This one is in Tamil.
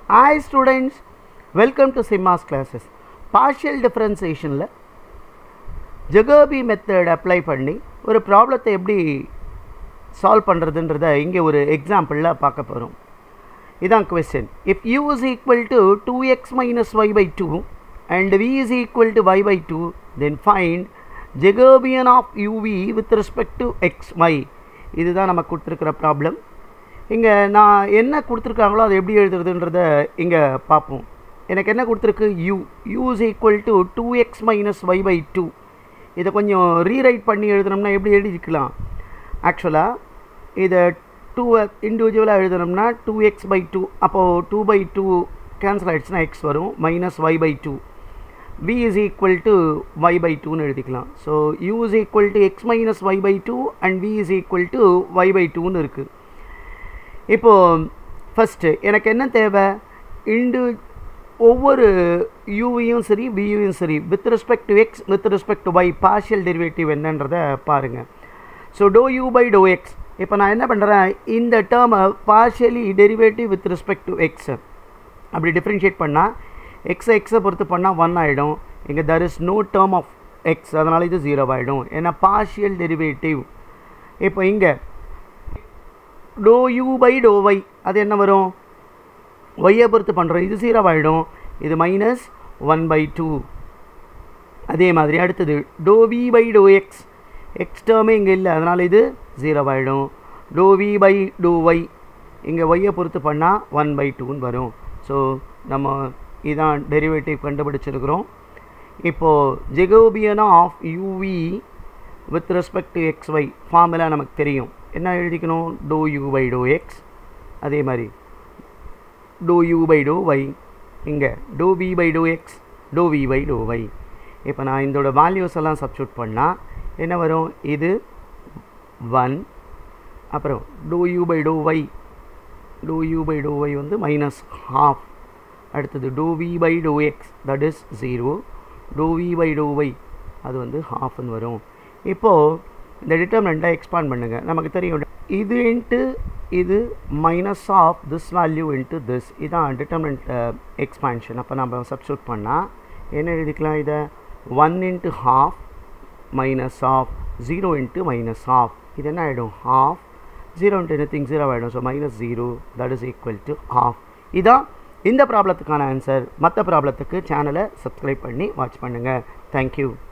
Hi students, welcome to Simmas classes. Partial differentiationல ஜெகோபி மெத்தட் அப்ளை பண்ணி ஒரு ப்ராப்ளத்தை எப்படி சால்வ் பண்ணுறதுன்றத இங்கே ஒரு எக்ஸாம்பிளில் பார்க்க போகிறோம் இதான் question if u is equal to two x minus y by two and v is equal to y by two then find Jacobian of u v with respect to x y இதுதான் நமக்கு கொடுத்துருக்கிற ப்ராப்ளம் இங்கே நான் என்ன கொடுத்துருக்காங்களோ அதை எப்படி எழுதுறதுன்றத இங்கே பார்ப்போம் எனக்கு என்ன கொடுத்துருக்கு u u is equal to two x minus y by two இதை கொஞ்சம் ரீரைட் பண்ணி எழுதுனோம்னா எப்படி எழுதிக்கலாம் ஆக்சுவலாக இதை டூ இண்டிவிஜுவலாக எழுதுனோம்னா டூ எக்ஸ் பை டூ அப்போது டூ பை டூ கேன்சல் ஆகிடுச்சுன்னா எக்ஸ் வரும் minus y by two v is equal to y by 2 னு எழுதிக்கலாம் so u is equal to x minus y by 2 and v is equal to y by 2 னு இருக்குது இப்போது ஃபஸ்ட்டு எனக்கு என்ன தேவை இண்டு ஒவ்வொரு யூவையும் சரி வியூவையும் சரி with respect to x with respect to y partial derivative என்னன்றதை பாருங்கள் so doe u by doe x இப்போ நான் என்ன பண்ணுறேன் இந்த டேர்மை partially derivative with respect to x அப்படி டிஃப்ரென்ஷியேட் பண்ணால் எக்ஸை எக்ஸை பொறுத்து பண்ணால் ஒன் ஆகிடும் இங்கே there is no term of x அதனால் இது ஜீரோ ஆகிடும் ஏன்னா பார்ஷியல் டெரிவேட்டிவ் இப்போ இங்கே doe u by doe y அது என்ன வரும் ஒய்யை பொறுத்து பண்ணுறோம் இது ஜீரோ ஆகிடும் இது மைனஸ் ஒன் பை டூ அதே மாதிரி அடுத்தது doe v by doe x x டேர்மே இங்கே இல்லை அதனால் இது ஜீரோ ஆகிடும் doe v by doe y இங்கே ஒய்யை பொறுத்து பண்ணால் ஒன் பை டூன்னு வரும் ஸோ நம்ம இதான் டெரிவேட்டிவ் கண்டுபிடிச்சிருக்கிறோம் இப்போது ஜெகோபியனா of u v with respect to x y formula நமக்கு தெரியும் என்ன எழுதிக்கணும் doe u by doe x அதே மாதிரி doe u by doe y இங்கே doe v by doe x doe v by doe y இப்போ நான் இதோட வேல்யூஸ் எல்லாம் சப்ஸ்டியூட் பண்ணால் என்ன வரும் இது ஒன் அப்புறம் doe u by doe y doe u by doe y வந்து மைனஸ் ஹாஃப் அடுத்தது doe v by doe x that is zero doe v by doe y அது வந்து ஹாஃப்னு வரும் இப்போது இந்த டிட்டர்மினண்ட்டை எக்ஸ்பாண்ட் பண்ணுங்கள் நமக்கு தெரியும் இது இன்ட்டு இது minus of this value into this இதான் டிட்டர்மினண்ட் எக்ஸ்பான்ஷன் அப்போ நம்ம சப்ஸ்டியூட் பண்ணால் என்ன எழுதிக்கலாம் இதை one into half minus of zero into minus of இது என்ன ஆகிடும் half zero into anything zero ஆகிடும் so minus zero that is equal to half இதான் இந்த ப்ராப்ளத்துக்கான ஆன்சர் மற்ற ப்ராப்ளத்துக்கு சேனலை சப்ஸ்கிரைப் பண்ணி வாட்ச் பண்ணுங்கள் தேங்க்யூ